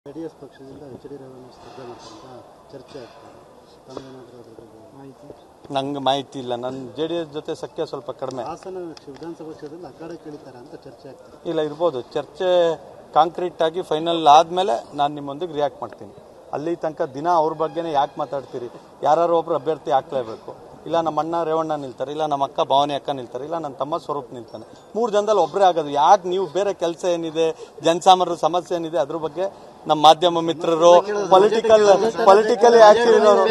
J D S ಪಕ್ಷದಿಂದ H D Revanna ಸ್ಪರ್ಧೆ ಮಾಡ್ತಾರೆ ಅಂತ ಚರ್ಚೆ ಆಗ್ತದೆ ತಮಗೇನಾದರೂ ಅದ್ರ ಬಗ್ಗೆ ಮಾಹಿತಿ ನಂಗೆ ಮಾಹಿತಿ ಇಲ್ಲ ನನ್ನ ಜೆ ಡಿ ಎಸ್ ಜೊತೆ ಸಖ್ಯ ಸ್ವಲ್ಪ ಕಡಿಮೆ ಹಾಸನ ವಿಧಾನಸಭಾ ಕ್ಷೇತ್ರದಲ್ಲಿ ಅಖಾಡ ಕೇಳಿದ್ದಾರೆ ಅಂತ ಚರ್ಚೆ ಆಗ್ತದೆ ಇಲ್ಲ ಇರ್ಬೋದು ಚರ್ಚೆ ಕಾಂಕ್ರೀಟ್ ಆಗಿ ಫೈನಲ್ ಆದಮೇಲೆ ನಾನು ನಿಮ್ಮೊಂದಿಗೆ ರಿಯಾಕ್ಟ್ ಮಾಡ್ತೀನಿ ಅಲ್ಲಿ ತನಕ ದಿನ ಅವ್ರ ಬಗ್ಗೆನೇ ಯಾಕೆ ಮಾತಾಡ್ತೀರಿ ಯಾರು ಒಬ್ರು ಅಭ್ಯರ್ಥಿ ಹಾಕ್ಲೇಬೇಕು ಇಲ್ಲ ನಮ್ಮ ಅಣ್ಣ ರೇವಣ್ಣ ನಿಲ್ತಾರೆ ಇಲ್ಲ ನಮ್ಮ ಅಕ್ಕ ಭಾವನೆ ಅಕ್ಕ ನಿಲ್ತಾರೆ ಇಲ್ಲ ನನ್ನ ತಮ್ಮ ಸ್ವರೂಪ್ ನಿಲ್ತಾನೆ ಮೂರು ಜನದಲ್ಲಿ ಒಬ್ಬರೇ ಆಗೋದು ಯಾಕೆ ನೀವು ಬೇರೆ ಕೆಲಸ ಏನಿದೆ ಜನಸಾಮಾನ್ಯರ ಸಮಸ್ಯೆ ಏನಿದೆ ಅದ್ರ ಬಗ್ಗೆ ನಮ್ಮ ಮಾಧ್ಯಮ ಮಿತ್ರರು ಪೊಲಿಟಿಕಲ್ ಪೊಲಿಟಿಕಲಿ ಆಕ್ಟಿವ್ ಇರೋರು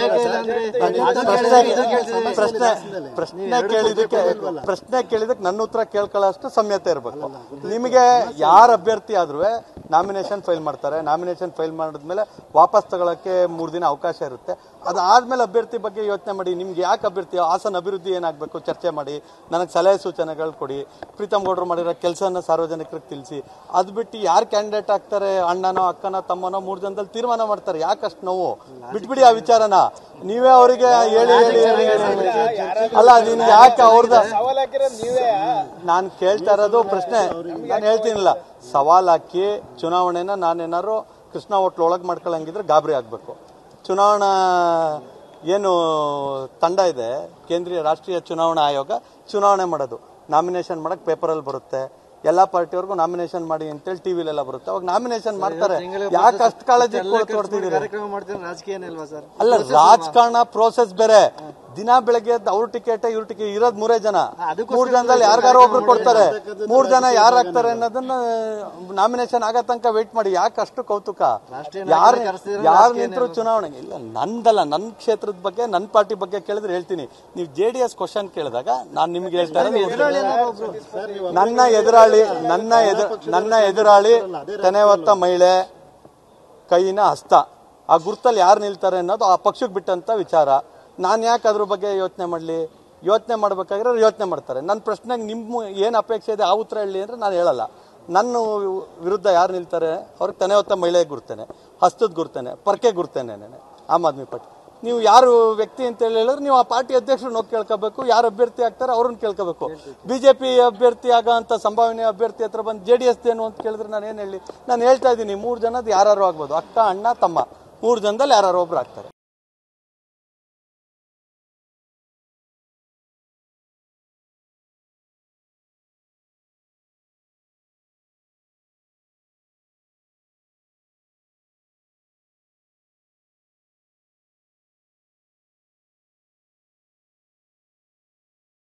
ಪ್ರಶ್ನೆ ಪ್ರಶ್ನೆ ಪ್ರಶ್ನೆ ಕೇಳಿದಕ್ಕೆ ಪ್ರಶ್ನೆ ಕೇಳಿದಕ್ಕೆ ನನ್ನ ಉತ್ತರ ಕೇಳ್ಕೊಳ್ಳೋಷ್ಟು ಸಂಯತೆ ಇರಬೇಕು ನಿಮಗೆ ಯಾರ ಅಭ್ಯರ್ಥಿ ಆದ್ರೂ ನಾಮಿನೇಷನ್ ಫೈಲ್ ಮಾಡ್ತಾರೆ ನಾಮಿನೇಷನ್ ಫೈಲ್ ಮಾಡಿದ್ಮೇಲೆ ವಾಪಸ್ ತಗೊಳಕ್ಕೆ ಮೂರು ದಿನ ಅವಕಾಶ ಇರುತ್ತೆ ಅದಾದ್ಮೇಲೆ ಅಭ್ಯರ್ಥಿ ಬಗ್ಗೆ ಯೋಚನೆ ಮಾಡಿ ನಿಮ್ಗೆ ಯಾಕೆ ಅಭ್ಯರ್ಥಿ ಹಾಸನ ಅಭಿವೃದ್ಧಿ ಏನಾಗಬೇಕು ಚರ್ಚೆ ಮಾಡಿ ನನಗೆ ಸಲಹೆ ಸೂಚನೆಗಳು ಕೊಡಿ ಪ್ರೀತಮ್ ಗೌಡ್ರು ಮಾಡಿರೋ ಕೆಲಸನ ಸಾರ್ವಜನಿಕರಿಗೆ ತಿಳಿಸಿ ಅದು ಬಿಟ್ಟು ಯಾರು ಕ್ಯಾಂಡಿಡೇಟ್ ಆಗ್ತಾರೆ ಅಣ್ಣನೋ ಅಕ್ಕನೋ ತಮ್ಮನೋ ಮೂರು ಜನದಲ್ಲಿ ತೀರ್ಮಾನ ಮಾಡ್ತಾರೆ ಯಾಕಷ್ಟು ನೋವು ಬಿಟ್ಬಿಡಿ ಆ ವಿಚಾರನ ನೀವೇ ಅವರಿಗೆ ಹೇಳಿ ಹೇಳಿ ಹೇಳಿ ಹೇಳಿ. ಅಲ್ಲ ನೀನು ಯಾಕೆ ಅವ್ರದ ನಾನು ಕೇಳ್ತಾ ಇರೋದು ಪ್ರಶ್ನೆ ನಾನು ಹೇಳ್ತೀನಿಲ್ಲ ಸವಾಲ್ ಹಾಕಿ ಚುನಾವಣೆನ ನಾನೇನಾದ್ರು ಕೃಷ್ಣ ಹೋಟ್ಲ್ ಒಳಗೆ ಮಾಡ್ಕೊಳ್ಳಂಗಿದ್ರೆ ಗಾಬರಿ ಆಗಬೇಕು ಚುನಾವಣಾ ಏನು ತಂಡ ಇದೆ ಕೇಂದ್ರೀಯ ರಾಷ್ಟ್ರೀಯ ಚುನಾವಣಾ ಆಯೋಗ ಚುನಾವಣೆ ಮಾಡೋದು ನಾಮಿನೇಷನ್ ಮಾಡಕ್ ಪೇಪರಲ್ಲಿ ಬರುತ್ತೆ ಎಲ್ಲಾ ಪಾರ್ಟಿಯವ್ರಿಗೂ ನಾಮಿನೇಷನ್ ಮಾಡಿ ಅಂತೇಳಿ ಟಿವಿಲೆಲ್ಲ ಬರುತ್ತೆ ಅವಾಗ ನಾಮಿನೇಷನ್ ಮಾಡ್ತಾರೆ ಯಾಕೆ ಅಷ್ಟು ಕಾಳಜಿ ಕೊಡ್ತಿದ್ದೀರಿ ಕಾರ್ಯಕ್ರಮ ಮಾಡ್ತಾರೆ ರಾಜಕೀಯನೇ ಅಲ್ವಾ ಸರ್ ಅಲ್ಲ ರಾಜಕಾರಣ ಪ್ರೋಸೆಸ್ ಬೇರೆ ದಿನ ಬೆಳಗ್ಗೆ ಎದ್ದು ಅವ್ರ ಟಿಕೆಟ್ ಇವ್ರ ಟಿಕೆಟ್ ಇರೋದ್ ಮೂರೇ ಜನ ಮೂರ್ ಜನದಲ್ಲಿ ಯಾರಿಗಾರು ಒಬ್ರು ಕೊಡ್ತಾರೆ ಮೂರ್ ಜನ ಯಾರು ಆಗ್ತಾರೆ ಅನ್ನೋದನ್ನ ನಾಮಿನೇಷನ್ ಆಗೋ ತನಕ ವೇಟ್ ಮಾಡಿ ಯಾಕೆ ಅಷ್ಟು ಕೌತುಕ ಯಾರು ಯಾರು ನಿಂತರು ಚುನಾವಣೆ ಇಲ್ಲ ನಂದಲ್ಲ ನನ್ನ ಕ್ಷೇತ್ರದ ಬಗ್ಗೆ ನನ್ನ ಪಾರ್ಟಿ ಬಗ್ಗೆ ಕೇಳಿದ್ರೆ ಹೇಳ್ತೀನಿ ನೀವು ಜೆ ಡಿ ಎಸ್ ಕ್ವಶನ್ ಕೇಳಿದಾಗ ನಾನು ನಿಮ್ಗೆ ಹೇಳ್ತಾ ಇರೋದು ನನ್ನ ಎದುರಾಳಿ ನನ್ನ ಎದುರು ನನ್ನ ಎದುರಾಳಿ ತೆನೆ ಹೊತ್ತ ಮಹಿಳೆ ಕೈನ ಹಸ್ತ ಆ ಗುರ್ತಲ್ಲಿ ಯಾರು ನಿಲ್ತಾರೆ ಅನ್ನೋದು ಆ ಪಕ್ಷಕ್ಕೆ ಬಿಟ್ಟಂತ ವಿಚಾರ ನಾನು ಯಾಕೆ ಅದ್ರ ಬಗ್ಗೆ ಯೋಚನೆ ಮಾಡಲಿ ಯೋಚನೆ ಮಾಡ್ಬೇಕಾಗಿರೋ ಯೋಚನೆ ಮಾಡ್ತಾರೆ ನನ್ನ ಪ್ರಶ್ನೆಗೆ ನಿಮ್ಮ ಏನು ಅಪೇಕ್ಷೆ ಇದೆ ಆ ಉತ್ತರ ಹೇಳಿ ಅಂದ್ರೆ ನಾನು ಹೇಳಲ್ಲ ನನ್ನ ವಿರುದ್ಧ ಯಾರು ನಿಲ್ತಾರೆ ಅವ್ರಿಗೆ ತನೆ ಹೊತ್ತ ಮಹಿಳೆ ಗುರ್ತೇನೆ ಹಸ್ತದ ಗುರ್ತೇನೆ ಪರ್ಕೆ ಗುರ್ತೇನೆ ನಾನು ಆಮ್ ಆದ್ಮಿ ಪಾರ್ಟಿ ನೀವು ಯಾರು ವ್ಯಕ್ತಿ ಅಂತ ಹೇಳಿ ಹೇಳಿದ್ರೆ ನೀವು ಆ ಪಾರ್ಟಿ ಅಧ್ಯಕ್ಷರನ್ನ ಹೋಗಿ ಕೇಳ್ಕೋಬೇಕು ಯಾರು ಅಭ್ಯರ್ಥಿ ಆಗ್ತಾರೆ ಅವ್ರನ್ನ ಕೇಳ್ಕೋಬೇಕು ಬಿಜೆಪಿ ಅಭ್ಯರ್ಥಿ ಆಗೋ ಅಂತ ಸಂಭಾವನೆ ಅಭ್ಯರ್ಥಿ ಹತ್ರ ಬಂದು ಜೆ ಡಿ ಎಸ್ ಏನು ಅಂತ ಕೇಳಿದ್ರೆ ನಾನು ಏನು ಹೇಳಿ ನಾನು ಹೇಳ್ತಾ ಇದ್ದೀನಿ ಮೂರು ಜನದ ಯಾರು ಆಗ್ಬೋದು ಅಕ್ಕ ಅಣ್ಣ ತಮ್ಮ ಮೂರು ಜನದಲ್ಲಿ ಯಾರು ಒಬ್ರು ಆಗ್ತಾರೆ